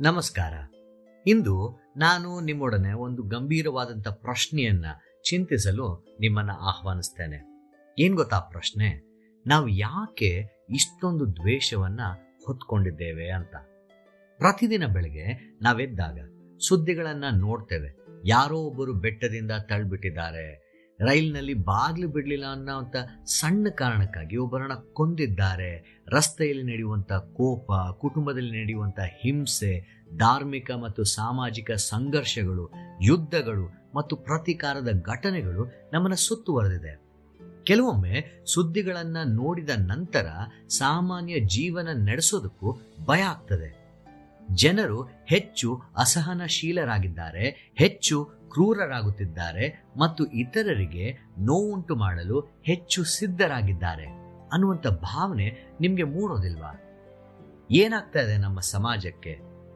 ನಮಸ್ಕಾರ ಇಂದು ನಾನು ನಿಮ್ಮೊಡನೆ ಒಂದು ಗಂಭೀರವಾದಂಥ ಪ್ರಶ್ನೆಯನ್ನ ಚಿಂತಿಸಲು ನಿಮ್ಮನ್ನ ಆಹ್ವಾನಿಸ್ತೇನೆ ಏನ್ ಗೊತ್ತಾ ಪ್ರಶ್ನೆ ನಾವು ಯಾಕೆ ಇಷ್ಟೊಂದು ದ್ವೇಷವನ್ನ ಹೊತ್ಕೊಂಡಿದ್ದೇವೆ ಅಂತ ಪ್ರತಿದಿನ ಬೆಳಗ್ಗೆ ನಾವೆದ್ದಾಗ ಸುದ್ದಿಗಳನ್ನ ನೋಡ್ತೇವೆ ಯಾರೋ ಒಬ್ಬರು ಬೆಟ್ಟದಿಂದ ತಳ್ಬಿಟ್ಟಿದ್ದಾರೆ ರೈಲ್ನಲ್ಲಿ ಬಾಗ್ಲು ಬಿಡ್ಲಿಲ್ಲ ಅನ್ನೋಂಥ ಸಣ್ಣ ಕಾರಣಕ್ಕಾಗಿ ಒಬ್ಬರನ್ನ ಕೊಂದಿದ್ದಾರೆ ರಸ್ತೆಯಲ್ಲಿ ನಡೆಯುವಂಥ ಕೋಪ ಕುಟುಂಬದಲ್ಲಿ ನಡೆಯುವಂಥ ಹಿಂಸೆ ಧಾರ್ಮಿಕ ಮತ್ತು ಸಾಮಾಜಿಕ ಸಂಘರ್ಷಗಳು ಯುದ್ಧಗಳು ಮತ್ತು ಪ್ರತೀಕಾರದ ಘಟನೆಗಳು ನಮ್ಮನ್ನ ಸುತ್ತುವರೆದಿದೆ ಕೆಲವೊಮ್ಮೆ ಸುದ್ದಿಗಳನ್ನ ನೋಡಿದ ನಂತರ ಸಾಮಾನ್ಯ ಜೀವನ ನಡೆಸೋದಕ್ಕೂ ಭಯ ಆಗ್ತದೆ ಜನರು ಹೆಚ್ಚು ಅಸಹನಶೀಲರಾಗಿದ್ದಾರೆ ಹೆಚ್ಚು ಕ್ರೂರರಾಗುತ್ತಿದ್ದಾರೆ ಮತ್ತು ಇತರರಿಗೆ ನೋವುಂಟು ಮಾಡಲು ಹೆಚ್ಚು ಸಿದ್ಧರಾಗಿದ್ದಾರೆ ಅನ್ನುವಂಥ ಭಾವನೆ ನಿಮ್ಗೆ ಮೂಡೋದಿಲ್ವಾ ಏನಾಗ್ತಾ ಇದೆ ನಮ್ಮ ಸಮಾಜಕ್ಕೆ